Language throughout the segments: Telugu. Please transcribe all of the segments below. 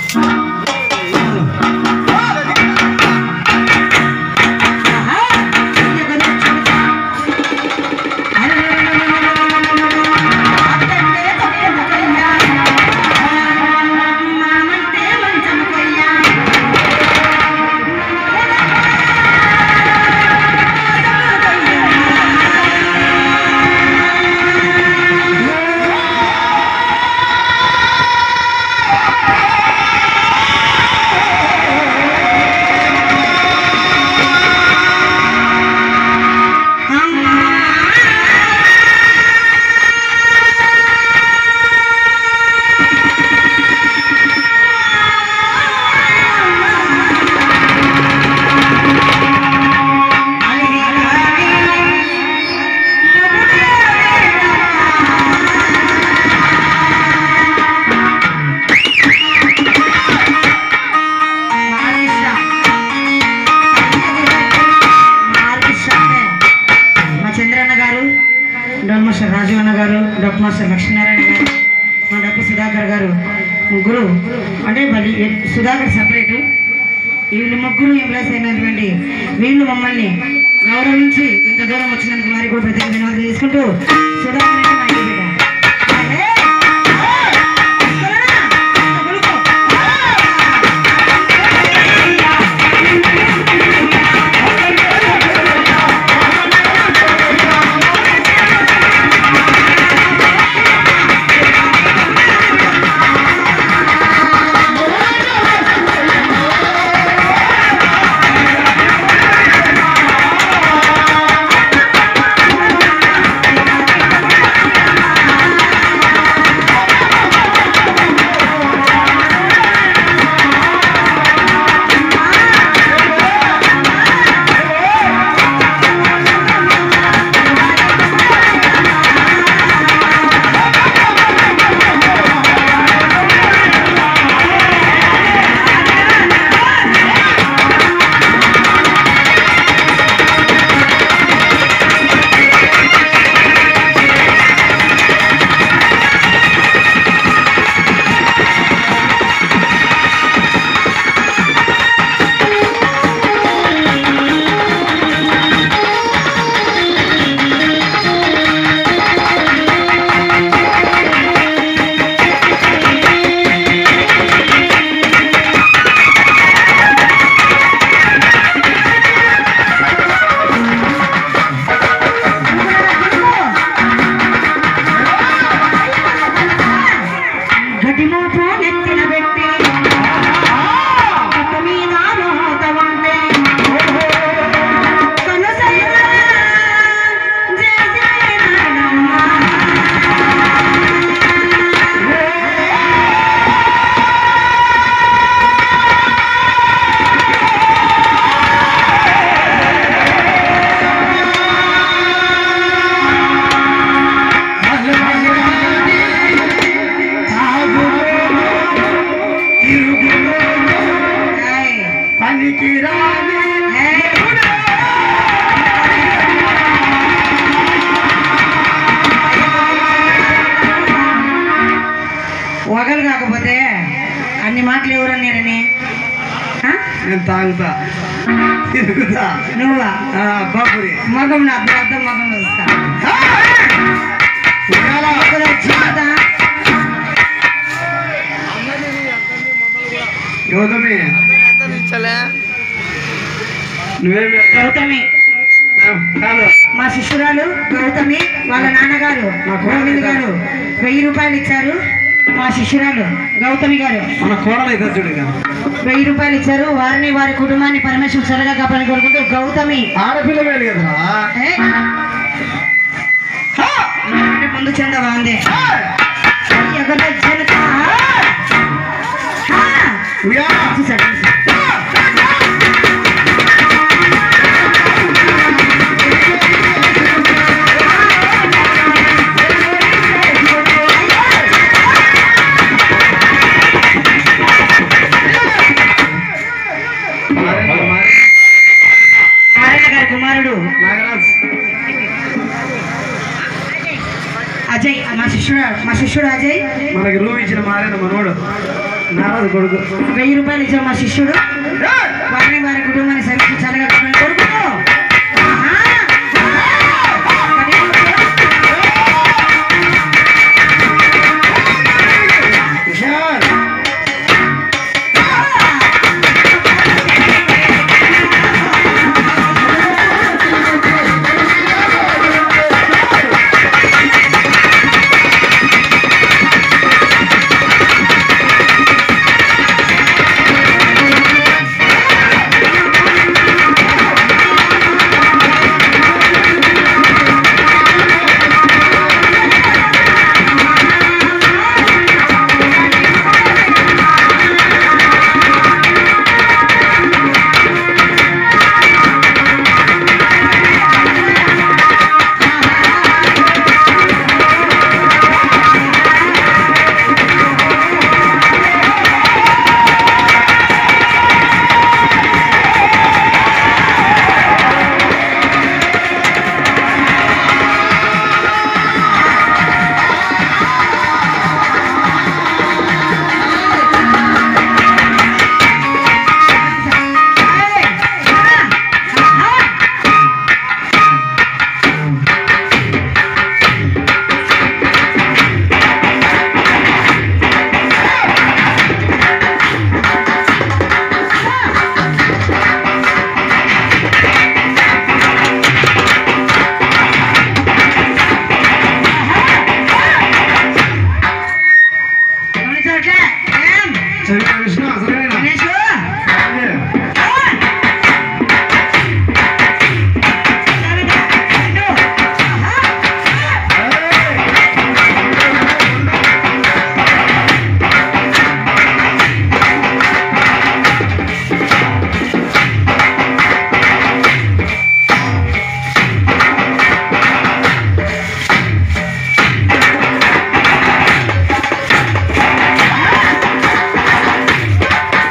మా చంద్రన్న గారు డొల్ మాస్టర్ రాజు అన్న గారు డాక్టర్ మాస్టర్ లక్ష్మీనారాయణ గారు మా డప్పు సుధాకర్ గారు ముగ్గురు అంటే మళ్ళీ ఏ- సుధాకర్ సపరేటు వీళ్ళు ముగ్గురు ఎంప్లాయీస్ అయినటువంటి వీళ్ళు మమ్మల్ని గౌరవించి ఇంత దూరం వచ్చినందుకు వారికి కూడా ప్రత్యేక ధన్యవాదాలు తీసుకుంటూ సుధాకర్ అంటే మా ఇంటి బిడ్డ. అదే, కరోనా, కొడుకు. గడిమోపు నెత్తిన పెట్టి కట్ట మీద మోత ఉంటే కనుసైన చేసేనాడమ్మా. ఏయ్, పనికి రాని ఏయ్. వగలు కాకపోతే అన్ని మాటలు ఎవరన్నారని ఆ? నేను తాగుతా తిరుగుతా నువ్వా ఆ, బాపురి మగం నా అర్థం మగం వస్తా ఉయ్యాల. గౌతమి నువ్వేం గౌతమి కాదు మా శిష్యురాలు గౌతమి వాళ్ళ నాన్నగారు గోవింద్ గారు వెయ్యి రూపాయలు ఇచ్చారు మా శిష్యురాలు గౌతమి గారు మన కోడలు అయితే చూడు ఇక. వెయ్యి రూపాయలు ఇచ్చారు వారిని వారి కుటుంబాన్ని పరమేశ్వరు సరగా కాపాలని కోరుకుంటూ గౌతమి ఆడపిల్ల మేలు కదరా ఏ? అంటే ముందు చంద బాగుంది ఎగర జనక హా! ఉయ్యాల. చూసాడు, చూసాడు. మారేనా, మారే. నారాయణ గారి కుమారుడు నాగరాజ్ అజయ్ మా శిష్యుడు మా శిష్యుడు అజయ్ మనకి రూమ్ ఇచ్చిన మారేన మనోడు నారాజు కొడుకు వెయ్యి రూపాయలు ఇచ్చాడు మా శిష్యుడు ఏయ్! వారిని వారి కుటుంబాన్ని సరికి చల్లగా చూడండి. కొడుకు ఆహా! కుషాల్ గమనించట్లే? ఏం? చరిత్ర విష్ణు అసలేనా గణేషు? అదే. ఏయ్! ఆ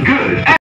Good.